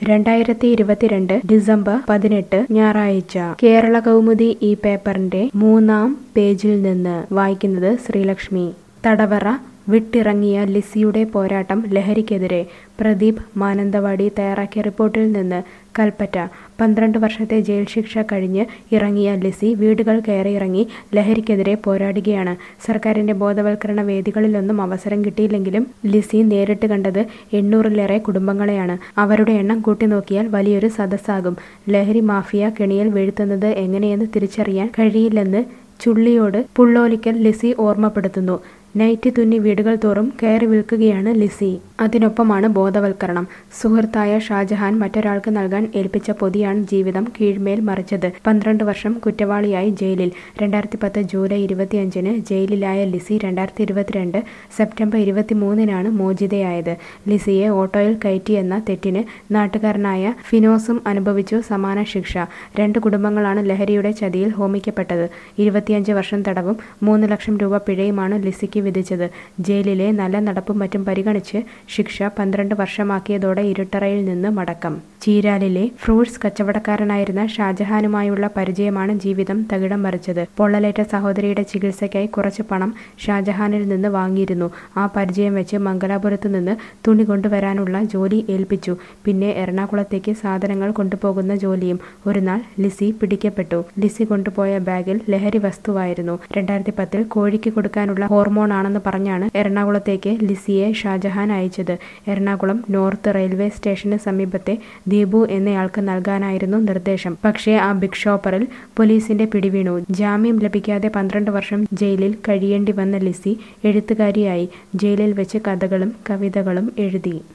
രണ്ടായിരത്തി ഇരുപത്തിരണ്ട് ഡിസംബർ പതിനെട്ട് ഞായറാഴ്ച കേരള കൗമുദി ഈ പേപ്പറിന്റെ മൂന്നാം പേജിൽ നിന്ന് വായിക്കുന്നത് ശ്രീലക്ഷ്മി തടവറ വിട്ടിറങ്ങിയ ലിസിയുടെ പോരാട്ടം ലഹരിക്കെതിരെ പ്രദീപ് മാനന്തവാടി തയ്യാറാക്കിയ റിപ്പോർട്ടിൽ നിന്ന് കൽപ്പറ്റ പന്ത്രണ്ട് വർഷത്തെ ജയിൽ ശിക്ഷ കഴിഞ്ഞ് ഇറങ്ങിയ ലിസി വീടുകൾ കയറിയിറങ്ങി ലഹരിക്കെതിരെ പോരാടുകയാണ് സർക്കാരിന്റെ ബോധവൽക്കരണ വേദികളിലൊന്നും അവസരം കിട്ടിയില്ലെങ്കിലും ലിസി നേരിട്ട് കണ്ടത് എണ്ണൂറിലേറെ കുടുംബങ്ങളെയാണ് അവരുടെ എണ്ണം കൂട്ടി നോക്കിയാൽ വലിയൊരു സദസ്സാകും ലഹരി മാഫിയ കെണിയിൽ വീഴ്ത്തുന്നത് എങ്ങനെയെന്ന് തിരിച്ചറിയാൻ കഴിയില്ലെന്ന് ചുള്ളിയോട് പുള്ളോലിക്കൽ ലിസി ഓർമ്മപ്പെടുത്തുന്നു നൈറ്റ് തുന്നി വീടുകൾ തോറും കയറി വിൽക്കുകയാണ് ലിസി അതിനൊപ്പമാണ് ബോധവൽക്കരണം സുഹൃത്തായ ഷാജഹാൻ മറ്റൊരാൾക്ക് നൽകാൻ ഏൽപ്പിച്ച പൊതിയാണ് ജീവിതം കീഴ്മേൽ മറിച്ചത് പന്ത്രണ്ട് വർഷം കുറ്റവാളിയായി ജയിലിൽ രണ്ടായിരത്തി പത്ത് ജൂലൈ ഇരുപത്തിയഞ്ചിന് ജയിലിലായ ലിസി രണ്ടായിരത്തി ഇരുപത്തിരണ്ട് സെപ്റ്റംബർ ഇരുപത്തിമൂന്നിനാണ് മോചിതയായത് ലിസിയെ ഓട്ടോയിൽ കയറ്റിയെന്ന തെറ്റിന് നാട്ടുകാരനായ ഫിനോസും അനുഭവിച്ചു സമാന ശിക്ഷ രണ്ട് കുടുംബങ്ങളാണ് ലഹരിയുടെ ചതിയിൽ ഹോമിക്കപ്പെട്ടത് ഇരുപത്തിയഞ്ച് വർഷം തടവും മൂന്ന് ലക്ഷം രൂപ പിഴയുമാണ് ലിസിക്ക് വിധിച്ചത് ജയിലിലെ നല്ല നടപ്പും മറ്റും പരിഗണിച്ച് ശിക്ഷ പന്ത്രണ്ട് വർഷമാക്കിയതോടെ ഇരുട്ടറയിൽ നിന്ന് മടക്കം ചീരാലിലെ ഫ്രൂട്ട്സ് കച്ചവടക്കാരനായിരുന്ന ഷാജഹാനുമായുള്ള പരിചയമാണ് ജീവിതം തകിടം മറിച്ചത് പൊള്ളലേറ്റ സഹോദരിയുടെ ചികിത്സയ്ക്കായി കുറച്ച് പണം ഷാജഹാനിൽ നിന്ന് വാങ്ങിയിരുന്നു ആ പരിചയം വെച്ച് മംഗലാപുരത്ത് നിന്ന് തുണി കൊണ്ടുവരാനുള്ള ജോലി ഏൽപ്പിച്ചു പിന്നെ എറണാകുളത്തേക്ക് സാധനങ്ങൾ കൊണ്ടുപോകുന്ന ജോലിയും ഒരു നാൾ ലിസി പിടിക്കപ്പെട്ടു ലിസി കൊണ്ടുപോയ ബാഗിൽ ലഹരി വസ്തുവായിരുന്നു രണ്ടായിരത്തി പത്തിൽ കോഴിക്ക് കൊടുക്കാനുള്ള ഹോർമോൺ ആണെന്ന് പറഞ്ഞാണ് എറണാകുളത്തേക്ക് ലിസിയെ ഷാജഹാൻ അയച്ചത് എറണാകുളം നോർത്ത് റെയിൽവേ സ്റ്റേഷന് സമീപത്തെ ദീപു എന്നയാൾക്ക് നൽകാനായിരുന്നു നിർദ്ദേശം പക്ഷേ ആ ബിഗ് ഷോപ്പറിൽ പോലീസിന്റെ പിടിവീണു ജാമ്യം ലഭിക്കാതെ പന്ത്രണ്ട് വർഷം ജയിലിൽ കഴിയേണ്ടി വന്ന ലിസി എഴുത്തുകാരിയായി ജയിലിൽ വെച്ച് കഥകളും കവിതകളും എഴുതി